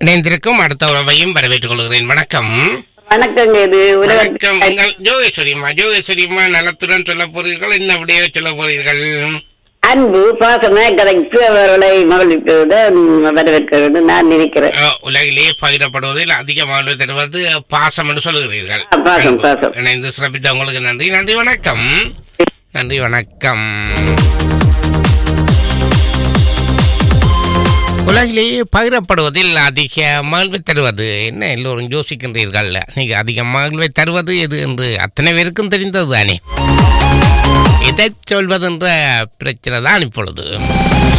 இணைந்திருக்கும் அடுத்த உறவையும் வரவேற்றுக் கொள்கிறேன் வணக்கம் வணக்கங்க இது வணக்கம் உலக உங்கள் ஜோகேஸ்வரிமா ஜோகேஸ்வரிமா நலத்துடன் சொல்ல போறீர்கள் என்ன விடையோ சொல்ல போறீர்கள் அன்பு பாசம கதைக்கு அவர்களை மகிழ்விக்கிறது வரவேற்கிறது நான் நினைக்கிறேன் அ, உலகிலேயே பகிரப்படுவதில் அதிகமாக தருவது பாசம் என்று சொல்லுகிறீர்கள் ஆ, பாசம், பாசம். இணைந்து சிறப்பித்த உங்களுக்கு நன்றி நன்றி வணக்கம் நன்றி வணக்கம் உலகிலேயே பகிரப்படுவதில் அதிக மகிழ்வை தருவது என்ன எல்லோரும் யோசிக்கின்றீர்கள் நீங்க அதிக மகிழ்வை தருவது எது என்று அத்தனை பேருக்கும் தெரிந்தது தானே எதை சொல்வதென்ற பிரச்சனை தான் இப்பொழுது